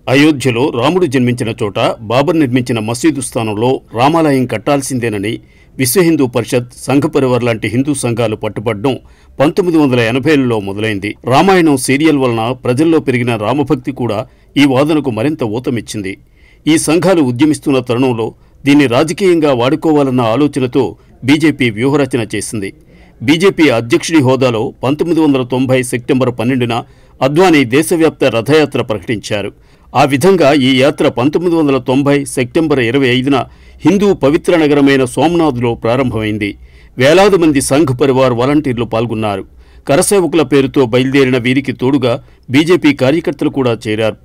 అయోధ్యలో రాముడు జన్మించిన చోట బాబర్ నిర్మించిన మసీదు స్థానంలో రామాలయం కట్టాల్సిందేనని విశ్వ హిందూ పరిషత్ సంఘ పరివార్ లాంటి హిందూ సంఘాలు పట్టుబట్టడం పంతొమ్మిది వందల ఎనభైలలో మొదలైంది రామాయణం సీరియల్ వలన ప్రజల్లో పెరిగిన రామభక్తి కూడా ఈ వాదనకు మరింత ఊతమిచ్చింది ఈ సంఘాలు ఉద్యమిస్తున్న తరుణంలో దీన్ని రాజకీయంగా వాడుకోవాలన్న ఆలోచనతో బీజేపీ వ్యూహరచన చేసింది బీజేపీ అధ్యక్షుడి హోదాలో పంతొమ్మిది వందల తొంభై సెప్టెంబర్ పన్నెండున అద్వానీ దేశవ్యాప్త రథయాత్ర ప్రకటించారు ఆ విధంగా ఈ యాత్ర పంతొమ్మిది వందల తొంభై సెప్టెంబర్ ఇరవై ఐదున హిందూ పవిత్ర నగరమైన సోమనాథ్లో ప్రారంభమైంది వేలాది మంది సంఘ్ పరివార్ వాలంటీర్లు పాల్గొన్నారు కరసేవకుల పేరుతో బయలుదేరిన వీరికి తోడుగా బీజేపీ కార్యకర్తలు కూడా చేరారు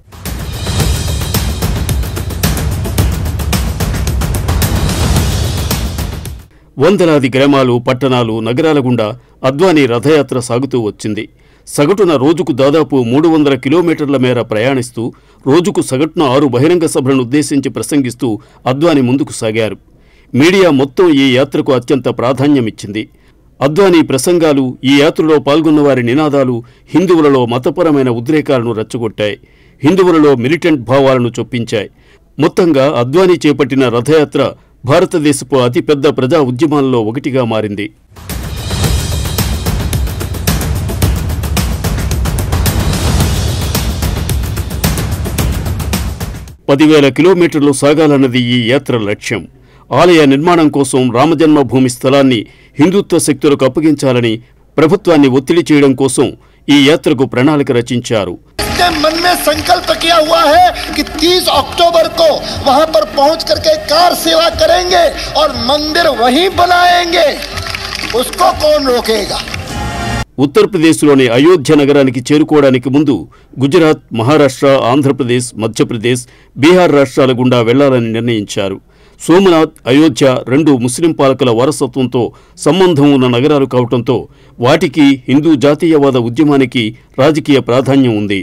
వందలాది గ్రామాలు పట్టణాలు నగరాల గుండా అద్వానీ రథయాత్ర సాగుతూ వచ్చింది సగటున రోజుకు దాదాపు మూడు వందల కిలోమీటర్ల మేర ప్రయాణిస్తూ రోజుకు సగటున ఆరు బహిరంగ సభలను ఉద్దేశించి ప్రసంగిస్తూ అద్వానీ ముందుకు సాగారు మీడియా మొత్తం ఈ యాత్రకు అత్యంత ప్రాధాన్యమిచ్చింది అద్వానీ ప్రసంగాలు ఈ యాత్రలో పాల్గొన్న వారి నినాదాలు హిందువులలో మతపరమైన ఉద్రేకాలను రెచ్చగొట్టాయి హిందువులలో మిలిటెంట్ భావాలను చొప్పించాయి మొత్తంగా అద్వానీ చేపట్టిన రథయాత్ర భారతదేశపు అతిపెద్ద ప్రజా ఉద్యమాల్లో ఒకటిగా మారింది పదివేల కిలోమీటర్లు సాగాలన్నది ఈ యాత్ర లక్ష్యం ఆలయ నిర్మాణం కోసం రామజన్మభూమి స్థలాన్ని హిందుత్వ శక్తులకు అప్పగించాలని ప్రభుత్వాన్ని ఒత్తిడి చేయడం కోసం ఈ యాత్రకు ప్రణాళిక రచించారు के मन में संकल्प किया हुआ है कि 30 अक्टूबर को वहां पर पहुंच करके कार सेवा करेंगे और मंदिर वहीं बनाएंगे उसको कौन रोकेगा ఉత్తరప్రదేశ్లోని అయోధ్య నగరానికి చేరుకోవడానికి ముందు గుజరాత్ మహారాష్ట్ర ఆంధ్రప్రదేశ్ మధ్యప్రదేశ్ బీహార్ రాష్ట్రాల గుండా వెళ్లాలని నిర్ణయించారు సోమనాథ్ అయోధ్య రెండు ముస్లిం పాలకుల వారసత్వంతో సంబంధం ఉన్న నగరాలు కావటంతో వాటికి హిందూ జాతీయవాద ఉద్యమానికి రాజకీయ ప్రాధాన్యం ఉంది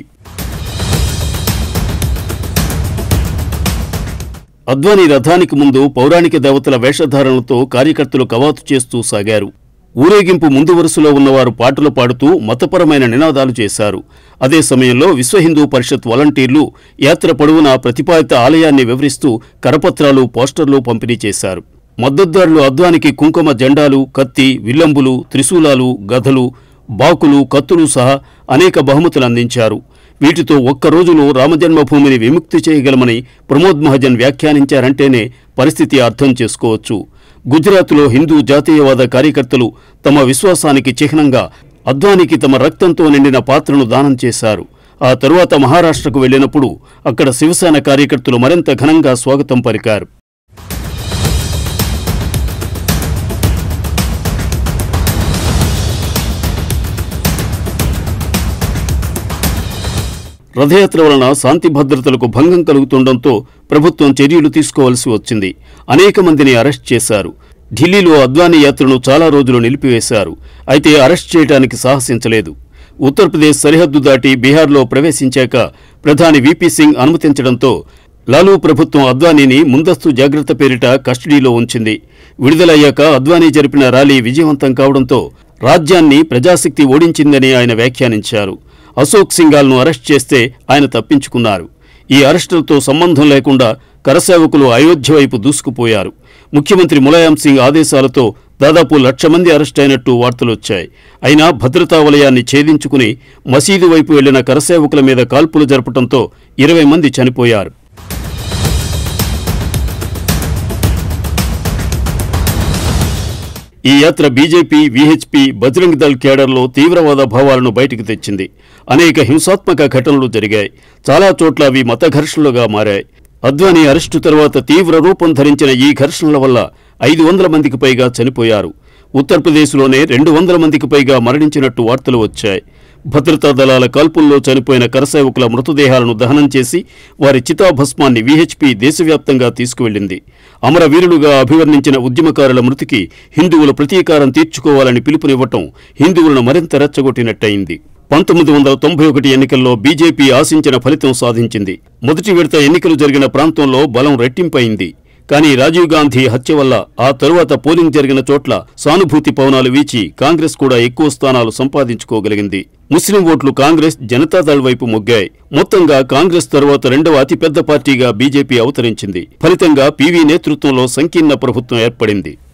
అద్వానీ రథానికి ముందు పౌరాణిక దేవతల వేషధారణలతో కార్యకర్తలు కవాతు చేస్తూ సాగారు ఊరేగింపు ముందు వరుసలో ఉన్నవారు పాటలు పాడుతూ మతపరమైన నినాదాలు చేశారు అదే సమయంలో విశ్వ హిందూ పరిషత్ వాలంటీర్లు యాత్ర పొడవునా ప్రతిపాదిత ఆలయాన్ని వివరిస్తూ కరపత్రాలు పోస్టర్లు పంపిణీ చేశారు మద్దతుదారులు అద్వానికి కుంకుమ జెండాలు కత్తి విల్లంబులు త్రిశూలాలు గదలు బాకులు కత్తులు సహా అనేక బహుమతులు అందించారు వీటితో ఒక్క రోజులో రామజన్మభూమిని విముక్తి చేయగలమని ప్రమోద్ మహాజన్ వ్యాఖ్యానించారంటేనే పరిస్థితి అర్థం చేసుకోవచ్చు గుజరాత్లో హిందూ జాతీయవాద కార్యకర్తలు తమ విశ్వాసానికి చిహ్నంగా అద్వానికి తమ రక్తంతో నిండిన పాత్రను దానం చేశారు ఆ తరువాత మహారాష్ట్రకు వెళ్లినప్పుడు అక్కడ శివసేన కార్యకర్తలు మరింత ఘనంగా స్వాగతం పలికారు రథయాత్ర వలన శాంతి భద్రతలకు భంగం కలుగుతుండటంతో ప్రభుత్వం చర్యలు తీసుకోవాల్సి వచ్చింది అనేక మందిని అరెస్ట్ చేశారు ఢిల్లీలో అద్వానీ యాత్రను చాలా రోజులు నిలిపివేశారు అయితే అరెస్ట్ చేయడానికి సాహసించలేదు ఉత్తరప్రదేశ్ సరిహద్దు దాటి బీహార్లో ప్రవేశించాక ప్రధాని వీపీ సింగ్ అనుమతించడంతో లాలూ ప్రభుత్వం అద్వానీని ముందస్తు జాగ్రత్త పేరిట కస్టడీలో ఉంచింది విడుదలయ్యాక అద్వానీ జరిపిన ర్యాలీ విజయవంతం కావడంతో రాజ్యాన్ని ప్రజాశక్తి ఓడించిందని ఆయన వ్యాఖ్యానించారు అశోక్ సింగాల్ను అరెస్ట్ చేస్తే ఆయన తప్పించుకున్నారు ఈ అరెస్టులతో సంబంధం లేకుండా కరసేవకులు అయోధ్య వైపు దూసుకుపోయారు ముఖ్యమంత్రి ములాయం సింగ్ ఆదేశాలతో దాదాపు లక్ష మంది అరెస్ట్ అయినట్టు వార్తలొచ్చాయి అయినా భద్రతా వలయాన్ని ఛేదించుకుని మసీదు వైపు వెళ్లిన కరసేవకుల మీద కాల్పులు జరపడంతో ఇరవై మంది చనిపోయారు ఈ యాత్ర బీజేపీ వీహెచ్పీ బజరంగ్ దళ్ కేడర్లో తీవ్రవాద భావాలను బయటికి తెచ్చింది అనేక హింసాత్మక ఘటనలు జరిగాయి చాలా చోట్ల అవి మత ఘర్షణలుగా మారాయి అద్వానీ అరెస్టు తర్వాత తీవ్ర రూపం ధరించిన ఈ ఘర్షణల వల్ల ఐదు వందల మందికి పైగా చనిపోయారు ఉత్తరప్రదేశ్లోనే రెండు వందల మందికి పైగా మరణించినట్టు వార్తలు వచ్చాయి భద్రతా దళాల కాల్పుల్లో చనిపోయిన కరసేవకుల మృతదేహాలను దహనం చేసి వారి చితాభస్మాన్ని వీహెచ్పీ దేశవ్యాప్తంగా తీసుకువెళ్లింది అమరవీరులుగా అభివర్ణించిన ఉద్యమకారుల మృతికి హిందువులు ప్రతీకారం తీర్చుకోవాలని పిలుపునివ్వటం హిందువులను మరింత రెచ్చగొట్టినట్టయింది పంతొమ్మిది వందల తొంభై ఒకటి ఎన్నికల్లో బీజేపీ ఆశించిన ఫలితం సాధించింది మొదటి విడత ఎన్నికలు జరిగిన ప్రాంతంలో బలం రెట్టింపైంది కానీ రాజీవ్ గాంధీ హత్య వల్ల ఆ తరువాత పోలింగ్ జరిగిన చోట్ల సానుభూతి పవనాలు వీచి కాంగ్రెస్ కూడా ఎక్కువ స్థానాలు సంపాదించుకోగలిగింది ముస్లిం ఓట్లు కాంగ్రెస్ జనతాదళ్ వైపు మొగ్గాయి మొత్తంగా కాంగ్రెస్ తరువాత రెండవ అతిపెద్ద పార్టీగా బీజేపీ అవతరించింది ఫలితంగా పీవీ నేతృత్వంలో సంకీర్ణ ప్రభుత్వం ఏర్పడింది